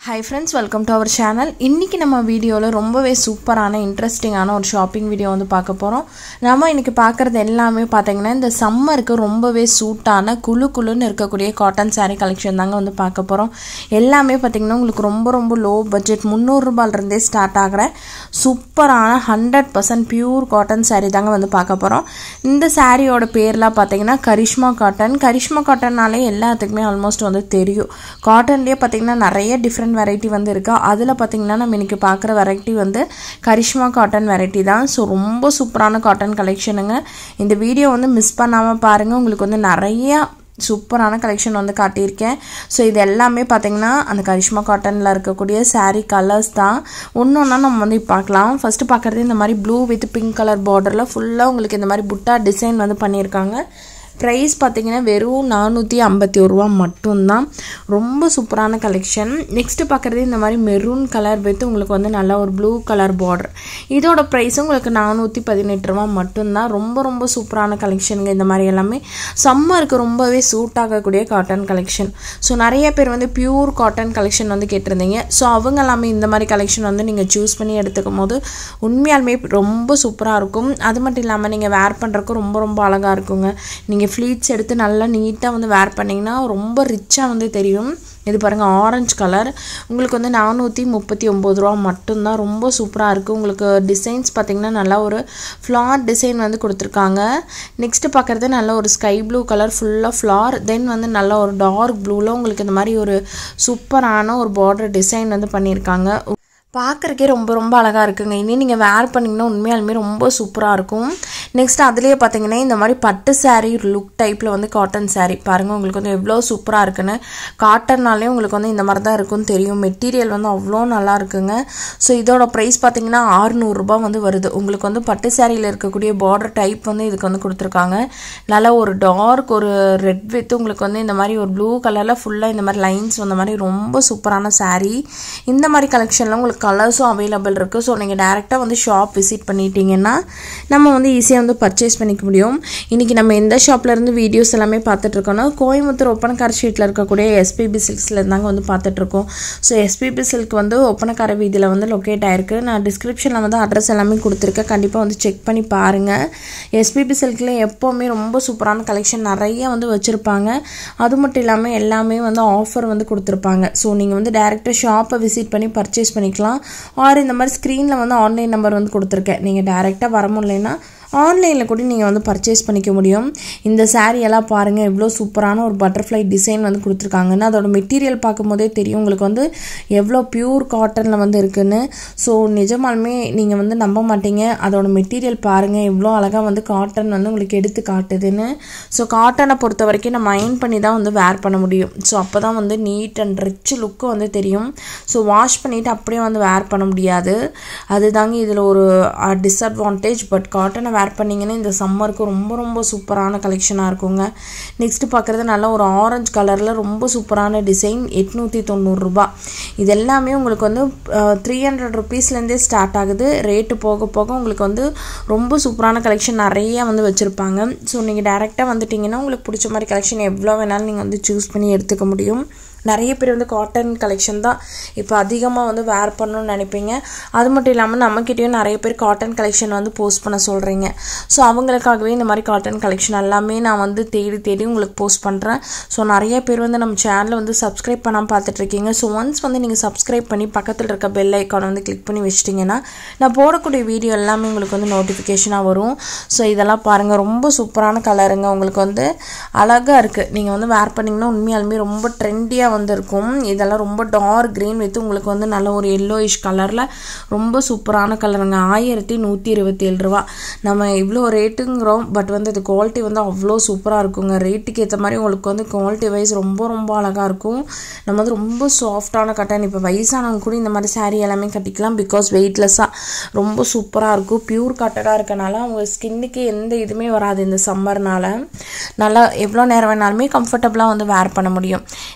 hi friends welcome to our channel இன்றைக்கி நம்ம வீடியோவில் ரொம்பவே சூப்பரான இன்ட்ரெஸ்டிங்கான ஒரு ஷாப்பிங் வீடியோ வந்து பார்க்க போகிறோம் நம்ம இன்றைக்கி பார்க்குறது எல்லாமே பார்த்தீங்கன்னா இந்த சம்மருக்கு ரொம்பவே சூட்டான குழு குழுன்னு இருக்கக்கூடிய காட்டன் saree கலெக்ஷன் தாங்க வந்து பார்க்க போகிறோம் எல்லாமே பார்த்திங்கன்னா உங்களுக்கு ரொம்ப ரொம்ப லோ பட்ஜெட் முந்நூறுரூபாலேருந்தே ஸ்டார்ட் ஆகிற சூப்பரான hundred percent pure cotton saree தாங்க வந்து பார்க்க போகிறோம் இந்த சாரியோட பேர்லாம் பார்த்தீங்கன்னா கரிஷ்மா காட்டன் கரிஷ்மா காட்டன்னாலே எல்லாத்துக்குமே ஆல்மோஸ்ட் வந்து தெரியும் காட்டன்லேயே பார்த்தீங்கன்னா நிறைய டிஃப்ரெண்ட் வெரைட்டி வந்து இருக்கா அதில் பார்த்தீங்கன்னா நம்ம இன்றைக்கி பார்க்குற வெரைட்டி வந்து கரிஷ்மா காட்டன் வெரைட்டி தான் ஸோ ரொம்ப சூப்பரான காட்டன் கலெக்ஷனுங்க இந்த வீடியோ வந்து மிஸ் பண்ணாமல் பாருங்கள் உங்களுக்கு வந்து நிறையா சூப்பரான கலெக்ஷன் வந்து காட்டியிருக்கேன் ஸோ இது எல்லாமே பார்த்தீங்கன்னா அந்த கரிஷ்மா காட்டனில் இருக்கக்கூடிய saree கலர்ஸ் தான் ஒன்று ஒன்றா நம்ம வந்து இப்போ பார்க்கலாம் ஃபஸ்ட்டு பார்க்குறது இந்த மாதிரி ப்ளூ வித் பிங்க் கலர் பார்டரில் ஃபுல்லாக உங்களுக்கு இந்த மாதிரி புட்டா டிசைன் வந்து பண்ணியிருக்காங்க ப்ரைஸ் பார்த்தீங்கன்னா வெறும் நானூற்றி ஐம்பத்தி ஒரு ரூபா மட்டும்தான் ரொம்ப சூப்பரான கலெக்ஷன் நெக்ஸ்ட்டு பார்க்குறது இந்த மாதிரி மெரூன் கலர் வித் உங்களுக்கு வந்து நல்ல ஒரு ப்ளூ கலர் பார்டர் இதோட ப்ரைஸ் உங்களுக்கு நானூற்றி பதினெட்டு ரூபா மட்டும்தான் ரொம்ப ரொம்ப சூப்பரான கலெக்ஷனுங்க இந்த மாதிரி எல்லாமே சம்மருக்கு ரொம்பவே சூட் ஆகக்கூடிய காட்டன் கலெக்ஷன் ஸோ நிறைய பேர் வந்து பியூர் காட்டன் கலெக்ஷன் வந்து கேட்டிருந்தீங்க ஸோ அவங்க எல்லாமே இந்த மாதிரி கலெக்ஷன் வந்து நீங்கள் சூஸ் பண்ணி எடுத்துக்கும் போது உண்மையாலுமே ரொம்ப சூப்பராக இருக்கும் அது மட்டும் இல்லாமல் நீங்கள் வேர் பண்ணுறதுக்கு ரொம்ப ரொம்ப அழகாக இருக்குங்க நீங்கள் ஃப்ளீட்ஸ் எடுத்து நல்லா நீட்டாக வந்து வேர் பண்ணிங்கன்னா ரொம்ப ரிச்சாக வந்து தெரியும் இது பாருங்கள் ஆரஞ்சு கலர் உங்களுக்கு வந்து நானூற்றி முப்பத்தி ஒம்பது ரூபா மட்டும்தான் ரொம்ப சூப்பராக இருக்குது உங்களுக்கு டிசைன்ஸ் பார்த்திங்கன்னா நல்லா ஒரு ஃப்ளார் டிசைன் வந்து கொடுத்துருக்காங்க நெக்ஸ்ட்டு பார்க்குறது நல்ல ஒரு ஸ்கை ப்ளூ கலர் ஃபுல்லாக ஃப்ளார் தென் வந்து நல்ல ஒரு டார்க் ப்ளூவில் உங்களுக்கு இந்த மாதிரி ஒரு சூப்பரான ஒரு பார்டர் டிசைன் வந்து பண்ணியிருக்காங்க பார்க்குறக்கே ரொம்ப ரொம்ப அழகாக இருக்குங்க இனி நீங்கள் வேர் பண்ணிங்கன்னா உண்மையாலுமே ரொம்ப சூப்பராக இருக்கும் நெக்ஸ்ட் அதுலேயே பார்த்தீங்கன்னா இந்த மாதிரி பட்டு saree லுக் டைப்பில் வந்து காட்டன் saree பாருங்கள் உங்களுக்கு வந்து எவ்வளோ சூப்பராக இருக்குன்னு காட்டன்னாலே உங்களுக்கு வந்து இந்த மாதிரி தான் இருக்கும்னு தெரியும் மெட்டீரியல் வந்து அவ்வளோ நல்லா இருக்குங்க ஸோ இதோட ப்ரைஸ் பார்த்தீங்கன்னா ஆறுநூறுபா வந்து வருது உங்களுக்கு வந்து பட்டு சாரியில் இருக்கக்கூடிய பார்டர் டைப் வந்து இதுக்கு வந்து கொடுத்துருக்காங்க நல்லா ஒரு டார்க் ஒரு ரெட் வித் உங்களுக்கு வந்து இந்த மாதிரி ஒரு ப்ளூ கலரில் ஃபுல்லாக இந்த மாதிரி லைன்ஸ் வந்த மாதிரி ரொம்ப சூப்பரான saree இந்த மாதிரி கலெக்ஷனில் உங்களுக்கு கலர்ஸும் அவைலபிள் இருக்குது ஸோ நீங்கள் டேரெக்டாக வந்து ஷாப் விசிட் பண்ணிட்டீங்கன்னா நம்ம வந்து ஈஸியாக வந்து பர்ச்சேஸ் பண்ணிக்க முடியும் இன்றைக்கி நம்ம எந்த ஷாப்லேருந்து வீடியோஸ் எல்லாமே பார்த்துட்ருக்கோன்னா கோயம்புத்தூர் ஒப்பனக்கார ஸ்ட்ரீட்டில் இருக்கக்கூடிய எஸ்பிபி சில்க்ஸில் இருந்தாங்க வந்து பார்த்துட்ருக்கோம் ஸோ எஸ்பிபி சில்க் வந்து ஒப்பனக்கார வீதியில் வந்து லொக்கேட் ஆயிருக்கு நான் டிஸ்கிரிப்ஷனில் வந்து அட்ரஸ் எல்லாமே கொடுத்துருக்கேன் கண்டிப்பாக வந்து செக் பண்ணி பாருங்கள் எஸ்பிபி சில்கில் எப்போவுமே ரொம்ப சூப்பரான கலெக்ஷன் நிறைய வந்து வச்சுருப்பாங்க அது மட்டும் இல்லாமல் எல்லாமே வந்து ஆஃபர் வந்து கொடுத்துருப்பாங்க ஸோ நீங்கள் வந்து டேரெக்டாக ஷாப்பை விசிட் பண்ணி பர்ச்சேஸ் பண்ணிக்கலாம் ஆர் இந்த மாதிரி ஸ்க்ரீனில் வந்து ஆன்லைன் நம்பர் வந்து கொடுத்துருக்கேன் நீங்கள் டேரெக்டாக வர முடியலன்னா ஆன்லைனில் கூட நீங்கள் வந்து பர்ச்சேஸ் பண்ணிக்க முடியும் இந்த saree எல்லாம் பாருங்கள் எவ்வளோ சூப்பரான ஒரு பட்டர்ஃப்ளை டிசைன் வந்து கொடுத்துருக்காங்கன்னு அதோட மெட்டீரியல் பார்க்கும்போதே தெரியும் உங்களுக்கு வந்து எவ்வளோ பியூர் காட்டனில் வந்து இருக்குன்னு ஸோ நிஜமாலுமே நீங்கள் வந்து நம்ப மாட்டீங்க அதோட மெட்டீரியல் பாருங்கள் எவ்வளோ அழகாக வந்து காட்டன் வந்து உங்களுக்கு எடுத்து காட்டுதுன்னு ஸோ காட்டனை பொறுத்த வரைக்கும் நம்ம அயன் பண்ணி தான் வந்து வேர் பண்ண முடியும் ஸோ அப்போ தான் வந்து நீட் அண்ட் ரிச் லுக்கு வந்து தெரியும் ஸோ வாஷ் பண்ணிவிட்டு அப்படியே வந்து வேர் பண்ண முடியாது அதுதாங்க இதில் ஒரு டிஸ்அட்வான்டேஜ் பட் காட்டனை வேர் பண்ணிங்கன்னா இந்த சம்மருக்கு ரொம்ப ரொம்ப சூப்பரான கலெக்ஷனாக இருக்குங்க நெக்ஸ்ட் பார்க்குறது நல்ல ஒரு ஆரஞ்சு கலரில் ரொம்ப சூப்பரான டிசைன் எட்நூற்றி தொண்ணூறுரூபா இது எல்லாமே உங்களுக்கு வந்து த்ரீ ஹண்ட்ரட் ருபீஸ்லேருந்தே ஸ்டார்ட் ஆகுது ரேட்டு போக போக உங்களுக்கு வந்து ரொம்ப சூப்பரான கலெக்ஷன் நிறைய வந்து வச்சுருப்பாங்க ஸோ நீங்கள் டேரெக்டாக வந்துட்டிங்கன்னா உங்களுக்கு பிடிச்ச மாதிரி கலெக்ஷன் எவ்வளோ வேணாலும் நீங்கள் வந்து சூஸ் பண்ணி எடுத்துக்க முடியும் நிறைய பேர் வந்து காட்டன் கலெக்ஷன் தான் இப்போ அதிகமாக வந்து வேர் பண்ணணும்னு நினைப்பீங்க அது மட்டும் இல்லாமல் நம்மக்கிட்டேயும் நிறைய பேர் காட்டன் கலெக்ஷன் வந்து போஸ்ட் பண்ண சொல்கிறீங்க ஸோ அவங்களுக்காகவே இந்த மாதிரி காட்டன் கலெக்ஷன் எல்லாமே நான் வந்து தேடி தேடி உங்களுக்கு போஸ்ட் பண்ணுறேன் ஸோ நிறைய பேர் வந்து நம்ம சேனலை வந்து சப்ஸ்கிரைப் பண்ணாமல் பார்த்துட்ருக்கீங்க ஸோ ஒன்ஸ் வந்து நீங்கள் சப்ஸ்கிரைப் பண்ணி பக்கத்தில் இருக்க பெல் ஐக்கானை வந்து கிளிக் பண்ணி வச்சிட்டிங்கன்னா நான் போடக்கூடிய வீடியோ எல்லாமே உங்களுக்கு வந்து நோட்டிஃபிகேஷனாக வரும் ஸோ இதெல்லாம் பாருங்கள் ரொம்ப சூப்பரான கலருங்க உங்களுக்கு வந்து அழகாக இருக்குது நீங்கள் வந்து வேர் பண்ணிங்கன்னா உண்மையாலுமே ரொம்ப ட்ரெண்டியாக வந்து இருக்கும் இதெல்லாம் ரொம்ப டார்க் க்ரீன் வித் உங்களுக்கு வந்து நல்ல ஒரு எல்லோயிஷ் கலரில் ரொம்ப சூப்பரான கலருங்க ஆயிரத்தி நூற்றி இருபத்தி ஏழு ரூபா நம்ம இவ்வளோ ரேட்டுங்கிறோம் பட் வந்து இது குவாலிட்டி வந்து அவ்வளோ சூப்பராக இருக்குங்க ரேட்டுக்கு ஏற்ற மாதிரி உங்களுக்கு வந்து குவாலிட்டி வைஸ் ரொம்ப ரொம்ப அழகாக இருக்கும் நம்ம வந்து ரொம்ப சாஃப்டான கட்டன் இப்போ வயசானவங்க கூட இந்த மாதிரி saree எல்லாமே கட்டிக்கலாம் பிகாஸ் வெயிட்லெஸ்ஸாக ரொம்ப சூப்பராக இருக்கும் பியூர் காட்டனாக இருக்கனால அவங்க ஸ்கின்னுக்கு எந்த இதுவுமே வராது இந்த சம்மர்னால நல்லா எவ்வளோ நேரம் வேணாலுமே கம்ஃபர்டபுளாக வந்து வேர் பண்ண முடியும் நெக்ஸ்ட்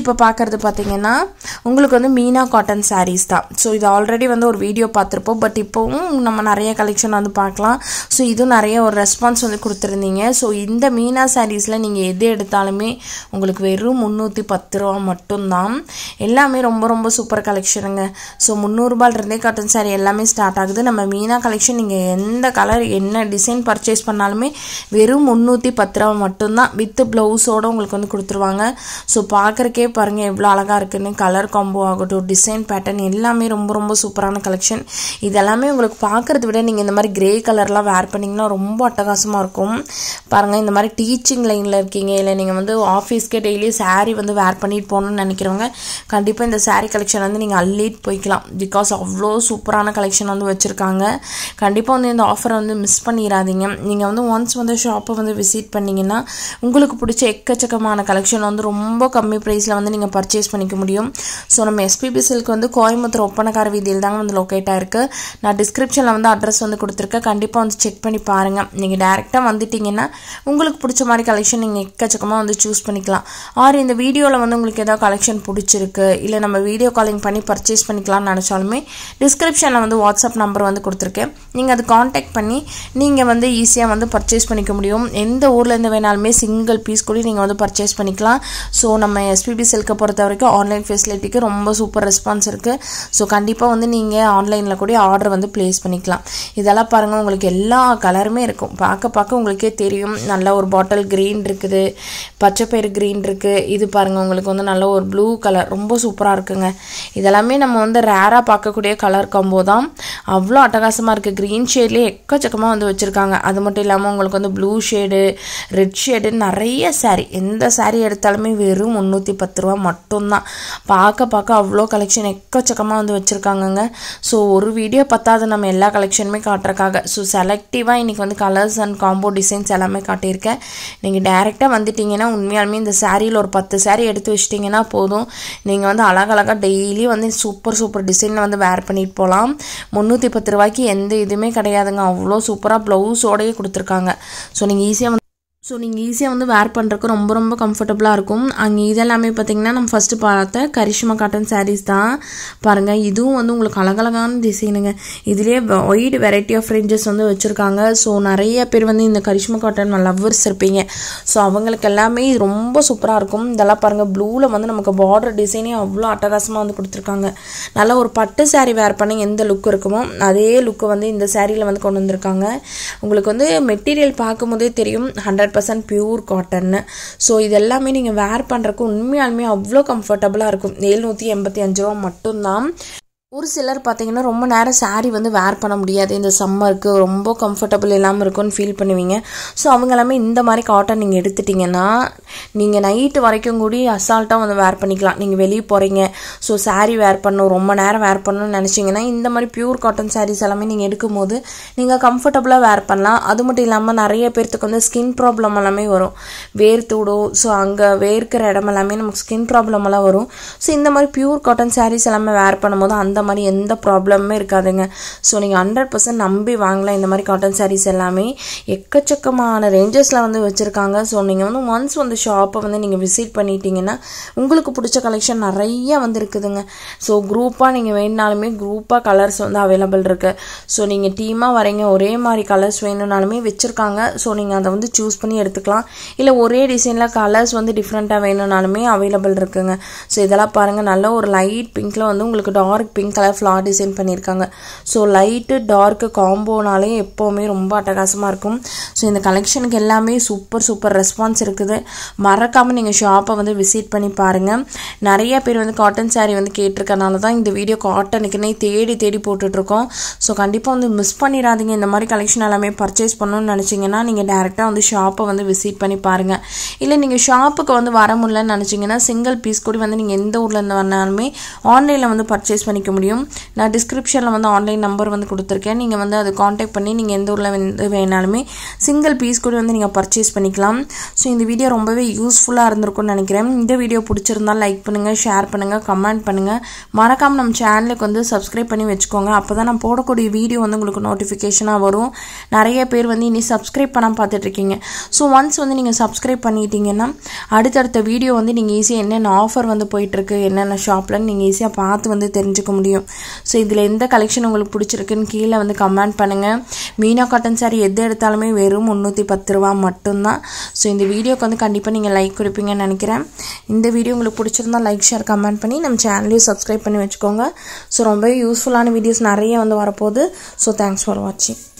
இப்போ பார்க்குறது பார்த்தீங்கன்னா உங்களுக்கு வந்து மீனா காட்டன் சாரீஸ் தான் ஸோ இது ஆல்ரெடி வந்து ஒரு வீடியோ பார்த்துருப்போம் பட் இப்போவும் நம்ம நிறைய கலெக்ஷன் வந்து பார்க்கலாம் ஸோ இதுவும் நிறைய ஒரு ரெஸ்பான்ஸ் வந்து கொடுத்துருந்தீங்க ஸோ இந்த மீனா சாரீஸில் நீங்கள் எது எடுத்தாலுமே உங்களுக்கு வெறும் முந்நூற்றி பத்து ரூபா மட்டும்தான் எல்லாமே ரொம்ப ரொம்ப சூப்பர் கலெக்ஷனுங்க ஸோ முந்நூறுபாலிருந்தே காட்டன் சாரீ எல்லாமே ஸ்டார்ட் ஆகுது நம்ம மீனா கலெக்ஷன் நீங்கள் எந்த கலர் என்ன டிசைன் பர்ச்சேஸ் பண்ணாலுமே வெறும் முந்நூற்றி பத்து ரூபா மட்டும்தான் வித் ப்ளவுஸோடு உங்களுக்கு வந்து கொடுத்துருவாங்க ஸோ பார்க்குறக்கே பாருங்கள் எவ்வளோ அழகாக இருக்குன்னு கலர் காம்போ ஆகட்டும் டிசைன் பேட்டர்ன் எல்லாமே ரொம்ப ரொம்ப சூப்பரான கலெக்ஷன் இதெல்லாமே உங்களுக்கு பார்க்குறத விட நீங்கள் இந்த மாதிரி கிரே கலர்லாம் வேர் பண்ணிங்கன்னா ரொம்ப அட்டகாசமாக இருக்கும் பாருங்கள் இந்த மாதிரி டீச்சிங் லைனில் இருக்கீங்க இல்லை நீங்கள் வந்து ஆஃபீஸ்க்கே டெய்லி saree வந்து வேர் பண்ணிட்டு போகணும்னு நினைக்கிறவங்க கண்டிப்பாக இந்த saree கலெக்ஷன் வந்து நீங்கள் அள்ளிட்டு போய்க்கலாம் பிகாஸ் அவ்வளோ சூப்பரான கலெக்ஷன் வந்து வச்சுருக்காங்க கண்டிப்பாக வந்து இந்த ஆஃபரை வந்து மிஸ் பண்ணிடாதீங்க நீங்கள் வந்து ஒன்ஸ் வந்து ஷாப்பை வந்து விசிட் பண்ணிங்கன்னா உங்களுக்கு பிடிச்ச எக்கச்சக்கமான கலெக்ஷன் வந்து ரொம்ப கம்மி ப்ரைஸில் வந்து நீங்கள் பர்ச்சேஸ் பண்ணிக்க முடியும் ஸோ நம்ம எஸ்பிபி சில்க் வந்து கோயம்புத்தூர் ஒப்பனக்கார வீதியில் தாங்க வந்து லொக்கேட் ஆயிருக்கு நான் டிஸ்கிரிப்ஷனில் வந்து அட்ரஸ் வந்து கொடுத்துருக்கேன் கண்டிப்பாக வந்து செக் பண்ணி பாருங்கள் நீங்கள் டேரெக்டாக வந்துட்டீங்கன்னா உங்களுக்கு பிடிச்ச மாதிரி கலெக்ஷன் நீங்கள் எக்கச்சக்கமாக வந்து சூஸ் பண்ணிக்கலாம் ஆர் இந்த வீடியோவில் வந்து உங்களுக்கு ஏதாவது கலெக்ஷன் பிடிச்சிருக்கு இல்லை நம்ம வீடியோ காலிங் பண்ணி பர்ச்சேஸ் பண்ணிக்கலாம்னு நினச்சாலுமே டிஸ்கிரிப்ஷனில் வந்து வாட்ஸ்அப் நம்பர் வந்து கொடுத்துருக்கேன் நீங்கள் அது காண்டாக்ட் பண்ணி நீங்கள் வந்து ஈஸியாக வந்து பர்ச்சேஸ் பண்ணிக்க முடியும் எந்த ஊர்லேருந்து வேணாலுமே சிங்கிள் பீஸ் கூட நீங்கள் வந்து பர்ச்சேஸ் பண்ணிக்கலாம் ஸோ நம்ம எஸ்பிபி சில்கை பொறுத்த வரைக்கும் ஆன்லைன் ஃபெசிலிட்டிக்கு ரொம்ப சூப்பர் ரெஸ்பான்ஸ் இருக்குது ஸோ கண்டிப்பாக வந்து நீங்கள் ஆன்லைனில் கூட ஆர்டர் வந்து ப்ளேஸ் பண்ணிக்கலாம் இதெல்லாம் பாருங்கள் உங்களுக்கு எல்லா கலருமே இருக்கும் பார்க்க பார்க்க உங்களுக்கே தெரியும் நல்ல ஒரு பாட்டில் க்ரீன் இருக்குது பச்சைப்பயிறு க்ரீன் இருக்குது இது பாருங்கள் உங்களுக்கு வந்து நல்ல ஒரு ப்ளூ கலர் ரொம்ப சூப்பராக இருக்குங்க இதெல்லாமே நம்ம வந்து ரேராக பார்க்கக்கூடிய கலர் காம்போ தான் அவ்வளோ அட்டகாசமாக இருக்குது க்ரீன் ஷேட்லேயே எக்கச்சக்கமாக வந்து வச்சுருக்காங்க அது மட்டும் இல்லாமல் உங்களுக்கு வந்து ப்ளூ ஷேடு ரெட் ஷேடு நிறைய saree எந்த saree எடுத்தாலுமே வெறும் முந்நூற்றி பத்து ரூபா மட்டும்தான் பார்க்க பார்க்க அவ்வளோ கலெக்ஷன் எக்கச்சக்கமாக வந்து வச்சுருக்காங்கங்க ஸோ ஒரு வீடியோ பத்தாது நம்ம எல்லா கலெக்ஷனுமே காட்டுறக்காக ஸோ செலக்டிவாக இன்றைக்கி வந்து கலர்ஸ் அண்ட் காம்போ டிசைன்ஸ் எல்லாமே காட்டியிருக்கேன் நீங்கள் டேரெக்டாக வந்துட்டீங்கன்னா உண்மையாலுமே இந்த சாரியில் ஒரு பத்து saree எடுத்து வச்சிட்டிங்கன்னா போதும் நீங்கள் வந்து அழகழகாக டெய்லி வந்து சூப்பர் சூப்பர் டிசைனில் வந்து வேர் பண்ணிட்டு போகலாம் முந்நூற்றி பத்து ரூபாய்க்கு எந்த இதுவுமே கிடையாதுங்க அவ்வளோ சூப்பராக ப்ளவுஸோடையே கொடுத்துருக்காங்க ஸோ நீங்கள் ஈஸியாக ஸோ நீங்கள் ஈஸியாக வந்து வேர் பண்ணுறதுக்கு ரொம்ப ரொம்ப கம்ஃபர்டபுளாக இருக்கும் அங்கே இதெல்லாமே பார்த்தீங்கன்னா நம்ம ஃபஸ்ட்டு பார்த்த கரிஷ்மா காட்டன் sarees தான் பாருங்கள் இதுவும் வந்து உங்களுக்கு அழகழகான டிசைனுங்க இதுலேயே ஒய்டு வெரைட்டி ஆஃப் ரேஞ்சஸ் வந்து வச்சுருக்காங்க ஸோ நிறைய பேர் வந்து இந்த கரிஷ்மா காட்டன் லவ்வர்ஸ் இருப்பீங்க ஸோ அவங்களுக்கு எல்லாமே இது ரொம்ப சூப்பராக இருக்கும் இதெல்லாம் பாருங்கள் ப்ளூவில் வந்து நமக்கு பார்டர் டிசைனே அவ்வளோ அட்டகாசமாக வந்து கொடுத்துருக்காங்க நல்ல ஒரு பட்டு saree வேர் பண்ணி எந்த லுக் இருக்குமோ அதே லுக்கை வந்து இந்த சாரியில் வந்து கொண்டு வந்திருக்காங்க உங்களுக்கு வந்து மெட்டீரியல் பார்க்கும்போதே தெரியும் ஹண்ட்ரட் பர்சன்ட் பியூர் காட்டன்னு ஸோ இது எல்லாமே நீங்கள் வேர் பண்ணுறக்கு உண்மையாலுமே அவ்வளோ கம்ஃபர்டபுளாக இருக்கும் எழுநூற்றி எண்பத்தி அஞ்சு ரூபா மட்டும்தான் ஒரு சிலர் பார்த்தீங்கன்னா ரொம்ப நேரம் saree வந்து வேர் பண்ண முடியாது இந்த சம்மருக்கு ரொம்ப கம்ஃபர்டபுள் இல்லாமல் இருக்கும்னு ஃபீல் பண்ணுவீங்க ஸோ அவங்க எல்லாமே இந்த மாதிரி காட்டன் நீங்கள் எடுத்துட்டிங்கன்னா நீங்கள் நைட்டு வரைக்கும் கூடி அசால்ட்டாக வந்து வேர் பண்ணிக்கலாம் நீங்கள் வெளியே போகிறீங்க ஸோ saree வேர் பண்ணணும் ரொம்ப நேரம் வேர் பண்ணணும்னு நினச்சிங்கன்னா இந்த மாதிரி பியூர் காட்டன் sarees எல்லாமே நீங்கள் எடுக்கும்போது நீங்கள் கம்ஃபர்டபுளாக வேர் பண்ணலாம் அது மட்டும் இல்லாமல் நிறைய பேர்த்துக்கு வந்து ஸ்கின் ப்ராப்ளம் எல்லாமே வரும் வேர்த்து விடும் ஸோ அங்கே வேர்க்கிற இடம் எல்லாமே நமக்கு ஸ்கின் ப்ராப்ளம் எல்லாம் வரும் ஸோ இந்த மாதிரி பியூர் காட்டன் sarees எல்லாமே வேர் பண்ணும்போது அந்த மாதிரி எந்த ப்ராப்ளமுமே இருக்காதுங்க ஸோ நீங்கள் ஹண்ட்ரட் பர்சன்ட் நம்பி வாங்கலாம் இந்த மாதிரி காட்டன் sarees எல்லாமே எக்கச்சக்கமான ரேஞ்சஸில் வந்து வச்சுருக்காங்க ஸோ நீங்கள் வந்து ஒன்ஸ் வந்து ஷாப்பை வந்து நீங்கள் விசிட் பண்ணிட்டீங்கன்னா உங்களுக்கு பிடிச்ச கலெக்ஷன் நிறைய வந்து இருக்குதுங்க ஸோ குரூப்பாக நீங்கள் வேணுனாலுமே குரூப்பாக கலர்ஸ் வந்து அவைலபிள் இருக்குது ஸோ நீங்கள் டீமாக வரீங்க ஒரே மாதிரி கலர்ஸ் வேணும்னாலுமே வச்சுருக்காங்க ஸோ நீங்கள் அதை வந்து சூஸ் பண்ணி எடுத்துக்கலாம் இல்லை ஒரே டிசைனில் கலர்ஸ் வந்து டிஃப்ரெண்ட்டாக வேணும்னாலுமே அவைலபிள் இருக்குங்க ஸோ இதெல்லாம் பாருங்கள் நல்ல ஒரு லைட் பிங்க்கில் வந்து உங்களுக்கு dark pink colour floral design பண்ணியிருக்காங்க ஸோ லைட்டு டார்க்கு காம்போனாலே எப்போவுமே ரொம்ப அட்டகாசமாக இருக்கும் ஸோ இந்த கலெக்ஷனுக்கு எல்லாமே சூப்பர் சூப்பர் ரெஸ்பான்ஸ் இருக்குது மறக்காமல் நீங்கள் ஷாப்பை வந்து விசிட் பண்ணி பாருங்கள் நிறைய பேர் வந்து காட்டன் saree வந்து கேட்டிருக்கனால தான் இந்த வீடியோ காட்டனுக்குன்னே தேடி தேடி போட்டுட்ருக்கோம் ஸோ கண்டிப்பாக வந்து மிஸ் பண்ணிடாதீங்க இந்த மாதிரி கலெக்ஷன் எல்லாமே பர்ச்சேஸ் பண்ணணும்னு நினச்சிங்கன்னா நீங்கள் டேரெக்டாக வந்து ஷாப்பை வந்து விசிட் பண்ணி பாருங்கள் இல்லை நீங்கள் ஷாப்புக்கு வந்து வர முடியலன்னு நினச்சிங்கன்னா சிங்கிள் பீஸ் கூட வந்து நீங்கள் எந்த ஊரில் இருந்து வந்தாலுமே ஆன்லைனில் வந்து பர்ச்சேஸ் பண்ணிக்க முடியும் நான் டிஸ்கிரிப்ஷனில் வந்து ஆன்லைன் நம்பர் வந்து கொடுத்துருக்கேன் நீங்கள் வந்து அதை காண்டாக்ட் பண்ணி நீங்கள் எந்த ஊரில் வந்து வேணாலுமே சிங்கிள் பீஸ் கூட வந்து நீங்கள் பர்ச்சேஸ் பண்ணிக்கலாம் ஸோ இந்த வீடியோ ரொம்பவே யூஸ்ஃபுல்லாக இருந்திருக்கும்னு நினைக்கிறேன் இந்த வீடியோ பிடிச்சிருந்தால் லைக் பண்ணுங்கள் ஷேர் பண்ணுங்கள் கமெண்ட் பண்ணுங்கள் மறக்காமல் நம்ம சேனலுக்கு வந்து சப்ஸ்கிரைப் பண்ணி வச்சுக்கோங்க அப்போ தான் நான் போடக்கூடிய வீடியோ வந்து உங்களுக்கு நோட்டிஃபிகேஷனாக வரும் நிறைய பேர் வந்து இனி சப்ஸ்கிரைப் பண்ணாமல் பார்த்துட்ருக்கீங்க ஸோ ஒன்ஸ் வந்து நீங்கள் சப்ஸ்கிரைப் பண்ணிட்டீங்கன்னா அடுத்தடுத்த வீடியோ வந்து நீங்கள் ஈஸியாக என்னென்ன ஆஃபர் வந்து போயிட்டுருக்கு என்னென்ன ஷாப்பில் நீங்கள் ஈஸியாக பார்த்து வந்து தெரிஞ்சுக்க முடியும் ஸோ இதில் எந்த கலெக்ஷன் உங்களுக்கு பிடிச்சிருக்குன்னு கீழே வந்து கமெண்ட் பண்ணுங்கள் மீனா காட்டன் சாரி எது எடுத்தாலுமே வெறும் முந்நூற்றி பத்து ரூபா மட்டும்தான் ஸோ இந்த வீடியோக்கு வந்து கண்டிப்பாக நீங்கள் லைக் கொடுப்பீங்கன்னு நினைக்கிறேன் இந்த வீடியோ உங்களுக்கு பிடிச்சிருந்தா லைக் ஷேர் கமெண்ட் பண்ணி நம்ம சேனலையும் சப்ஸ்கிரைப் பண்ணி வச்சுக்கோங்க ஸோ ரொம்பவே யூஸ்ஃபுல்லான வீடியோஸ் நிறைய வந்து வரப்போகுது ஸோ தேங்க்ஸ் ஃபார் வாட்சிங்